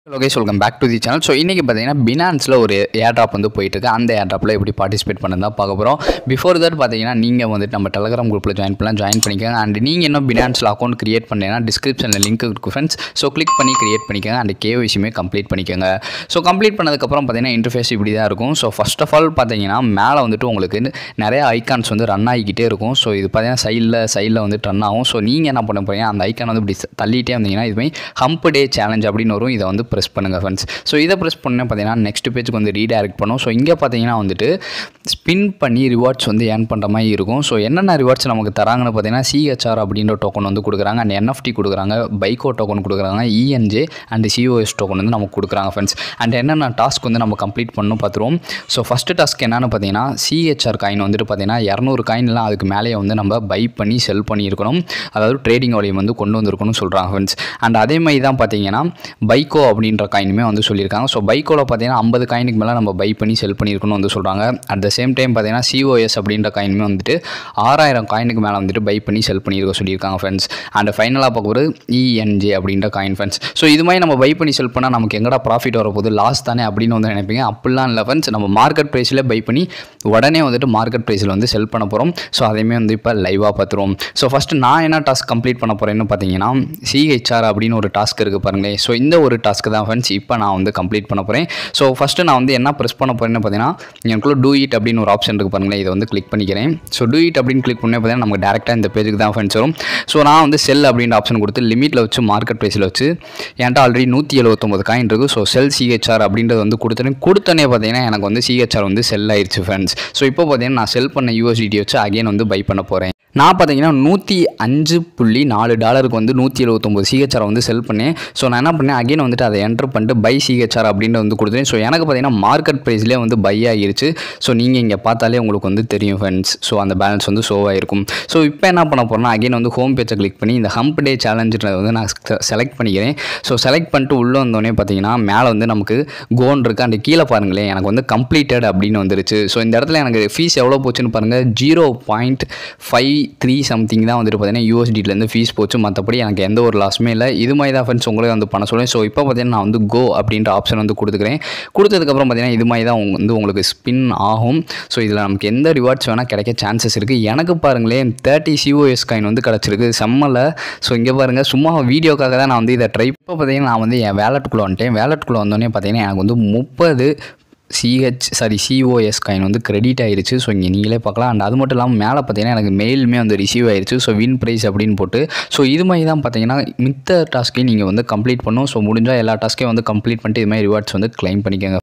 okay welcome back to the channel so இன்றைக்கி பார்த்தீங்கன்னா பினான்ஸில் ஒரு ஏர் ட்ராப் வந்து போயிட்டுருக்கு அந்த ஏர் ட்ராப்பில் எப்படி பார்ட்டிசிபேட் பண்ண தான் பார்க்க போகிறோம் பிஃபோர் தட் பார்த்தீங்கன்னா நீங்கள் வந்துட்டு நம்ம டெலகிராம் குரூப்பில் ஜாயின் பண்ணலாம் ஜாயின் பண்ணிக்கோங்க அண்ட் நீங்கள் இன்னும் பினான்ஸில் அக்கௌண்ட் கிரியேட் பண்ணீங்கன்னா டிஸ்கிரிப்ஷனில் லிங்க் இருக்குது ஃப்ரெண்ட்ஸ் ஸோ கிளிக் பண்ணி கிரியேட் பண்ணிக்கோங்க அண்ட் கேஒய்சியுமே கம்ப்ளீட் பண்ணிக்கோங்க ஸோ கம்ப்ளீட் பண்ணதுக்கப்புறம் பார்த்தீங்கன்னா இன்டர்ஃபேஸ் இப்படி தான் இருக்கும் ஸோ ஃபஸ்ட் ஆஃப் ஆல் பார்த்தீங்கன்னா மேலே வந்துட்டு உங்களுக்கு நிறைய ஐகான்ஸ் வந்து ரன் ஆகிக்கிட்டே இருக்கும் ஸோ இது பார்த்தீங்கன்னா சைடில் சைடில் வந்து ரன் ஆகும் ஸோ நீங்கள் என்ன பண்ண போறீங்க அந்த ஐக்கான் வந்து இப்படி தள்ளிட்டே வந்தீங்கன்னா இதுமாதிரி ஹம்ப் டே சேலஞ்ச் அப்படின்னு வரும் இதை வந்து ப்ரெஸ் பண்ணுங்கள் ஃப்ரெண்ட்ஸ் ஸோ இதை ப்ரெஸ் பண்ண பார்த்தீங்கன்னா நெக்ஸ்ட் பேஜுக்கு வந்து ரீடைரக்ட் பண்ணும் ஸோ இங்கே பார்த்தீங்கன்னா வந்துட்டு ஸ்பின் பண்ணி ரிவார்ட்ஸ் வந்து ஏர்ன் பண்ணுற மாதிரி இருக்கும் ஸோ என்னென்ன ரிவார்ட்ஸ் நமக்கு தராங்கன்னு பார்த்தீங்கன்னா சிஹெச்ஆர் அப்படின்ற டோக்கன் வந்து கொடுக்குறாங்க அண்ட் என்எஃப்டி கொடுக்குறாங்க பைக்கோ டோக்கன் கொடுக்குறாங்க இஎன்ஜே அண்ட் சிஓஎஸ் டோக்கன் வந்து நமக்கு கொடுக்குறாங்க ஃப்ரெண்ட்ஸ் அண்ட் என்னென்ன டாஸ்க் வந்து நம்ம கம்ப்ளீட் பண்ணணும் பார்த்துருவோம் ஸோ ஃபஸ்ட்டு டாஸ்க் என்னென்னு பார்த்தீங்கன்னா சிஹெச்ஆர் காயின் வந்துட்டு பார்த்தீங்கன்னா இரநூறு காயின்லாம் அதுக்கு மேலேயே வந்து நம்ம பை பண்ணி செல் பண்ணியிருக்கணும் அதாவது ட்ரேடிங் வால்யூம் வந்து கொண்டு வந்திருக்கணும்னு சொல்கிறாங்க ஃப்ரெண்ட்ஸ் அண்ட் அதே மாதிரி தான் பார்த்தீங்கன்னா பைக்கோ அப்படின்ற காயினுமே வந்து சொல்லியிருக்காங்க ஸோ பைக்கோவில் பார்த்தீங்கன்னா ஐம்பது காயினுக்கு மேலே நம்ம பை பண்ணி செல் பண்ணியிருக்கணும் வந்து சொல்கிறாங்க அட் த சேம் டைம் பார்த்தீங்கன்னா சிஓஎஸ் அப்படின்ற காயினுமே வந்துட்டு ஆறாயிரம் காயினுக்கு மேலே வந்துட்டு பை பண்ணி செல் பண்ணியிருக்க சொல்லியிருக்காங்க ஃப்ரெண்ட்ஸ் அண்ட் ஃபைனலாக பார்க்க போகிறது இஎன்ஜே அப்படின்ற காயின் ஃப்ரெண்ட்ஸ் ஸோ இது மாதிரி நம்ம பை பண்ணி செல் பண்ணால் நமக்கு எங்கடா ப்ராஃபிட் வரப்போகுது லாஸ் தானே அப்படின்னு வந்து நினைப்பீங்க அப்படிலாம் இல்லை ஃப்ரெண்ட்ஸ் நம்ம மார்க்கெட் ப்ரைஸில் பை பண்ணி உடனே வந்துட்டு மார்க்கெட் ப்ரைஸில் வந்து செல் பண்ண போகிறோம் ஸோ அதையுமே வந்து இப்போ லைவாக பார்த்துருவோம் ஸோ ஃபஸ்ட்டு நான் என்ன டாஸ்க் கம்ப்ளீட் பண்ண போகிறேன்னு பார்த்தீங்கன்னா சிஹெச்ஆர் அப்படின்னு ஒரு டாஸ்க் இருக்குது பாருங்களேன் ஸோ இந்த ஒரு டாஸ்க்கு தான் ஃப்ரெண்ட்ஸ் இப்போ நான் வந்து கம்ப்ளீட் பண்ண போகிறேன் ஸோ ஃபஸ்ட்டு நான் வந்து என்ன ப்ரெஸ் பண்ண போகிறேன்னு பார்த்தீங்கன்னா எனக்குள்ள டூ இட் அப்படின்னு ஒரு ஆப்ஷன் இருக்குது பாருங்களேன் இதை வந்து கிளிக் பண்ணிக்கிறேன் ஸோ டூ இட் அப்படின்னு கிளிக் பண்ணி பார்த்தீங்கன்னா நமக்கு டேரெக்டாக இந்த பேஜுக்கு தான் ஃப்ரெண்ட்ஸ் வரும் ஸோ நான் வந்து செல் அப்படின்ற ஆப்ஷன் கொடுத்து லிமிட்டில் வச்சு மார்க்கெட் ப்ரைஸில் வச்சு என்கிட்ட ஆல்ரெடி நூற்றி எழுபத்தொம்பது காயின் இருக்குது ஸோ செல் சிஹெச்ஆர் அப்படின்றது வந்து கொடுத்தேன் கொடுத்தனே பார்த்தீங்கன்னா எனக்கு வந்து சிஹெச்ஆர் வந்து செல் ஆயிடுச்சு ஃப்ரெண்ட்ஸ் ஸோ இப்போ பார்த்தீங்கன்னா நான் செல் பண்ண யூஎஸ்டிடி வச்சு அகைன் வந்து பை பண்ண போகிறேன் நான் பார்த்தீங்கன்னா நூற்றி அஞ்சு புள்ளி நாலு டாலருக்கு வந்து நூற்றி எழுபத்தொம்பது சிஹெச்ஆர் வந்து செல் பண்ணேன் ஸோ நான் என்ன பண்ணேன் அகைன் வந்துட்டு அதை என்டர் பண்ணிட்டு பை சிஹெச்ஆர் அப்படின்ட்டு வந்து கொடுத்தேன் ஸோ எனக்கு பார்த்தீங்கன்னா மார்க்கெட் ப்ரைஸ்லேயே வந்து பை ஆகிருச்சு ஸோ நீங்கள் இங்கே பார்த்தாலே உங்களுக்கு வந்து தெரியும் ஃப்ரெண்ட்ஸ் ஸோ அந்த பேலன்ஸ் வந்து ஷோ ஆகிருக்கும் ஸோ இப்போ என்ன பண்ண போகிறேன்னா அகைன் வந்து ஹோம் பேஜை கிளிக் பண்ணி இந்த ஹம்ப் டே சேலஞ்சுன்றதை வந்து நான் செலக்ட் பண்ணிக்கிறேன் ஸோ செலக்ட் பண்ணிட்டு உள்ளே வந்தோடனே பார்த்தீங்கன்னா மேலே வந்து நமக்கு கோன் இருக்குது அண்ட் கீழே பாருங்களேன் எனக்கு வந்து கம்ப்ளீட்டட் அப்படின்னு வந்துருச்சு ஸோ இந்த இடத்துல எனக்கு ஃபீஸ் எவ்வளோ போச்சுன்னு பாருங்கள் zero point five three something தான் வந்துட்டு பார்த்தீங்கன்னா யூஎஸ்டிலேருந்து ஃபீஸ் போச்சு மற்றபடி எனக்கு எந்த ஒரு லாஸுமே இல்லை இது மாதிரி தான் ஃப்ரெண்ட்ஸ் உங்களே வந்து பண்ண சொல்லுவேன் ஸோ இப்போ பார்த்தீங்கன்னா நான் வந்து கோ அப்படின்ற ஆப்ஷன் வந்து கொடுத்துக்கிறேன் கொடுத்ததுக்கப்புறம் பார்த்தீங்கன்னா இது மாதிரி தான் உங்க- வந்து உங்களுக்கு ஸ்பின் ஆகும் ஸோ இதில் நமக்கு எந்த ரிவார்ட்ஸ் வேணால் கிடைக்க சான்சஸ் இருக்குது எனக்கு பாருங்களேன் தேர்ட்டி சிஓஎஸ் காயின் வந்து கிடச்சிருக்கு செம்மல ஸோ இங்கே பாருங்கள் சும்மா வீடியோக்காக தான் நான் வந்து இதை ட்ரை இப்போ பார்த்தீங்கன்னா நான் வந்து என் வேலட்டுக்குள்ளே வந்துட்டேன் வேலட்டுக்குள்ளே வந்தோடனே பார்த்தீங்கன்னா எனக்கு வந்து முப்பது சிஹெச் சாரி சிஓஎஸ் காயின் வந்து கிரெடிட் ஆயிருச்சு ஸோ இங்கே நீங்களே பார்க்கலாம் அண்ட் அது மட்டும் இல்லாமல் மேலே பார்த்தீங்கன்னா எனக்கு மெயிலுமே வந்து ரிசீவ் ஆயிருச்சு ஸோ வின் ப்ரைஸ் அப்படின்னு போட்டு ஸோ இது மாதிரி தான் பார்த்தீங்கன்னா மித்த டாஸ்க்கையும் நீங்கள் வந்து கம்ப்ளீட் பண்ணும் ஸோ முடிஞ்சால் எல்லா டாஸ்க்கையும் வந்து கம்ப்ளீட் பண்ணிட்டு இது மாதிரி ரிவார்ட்ஸ் வந்து க்ளைம் பண்ணிக்கோங்க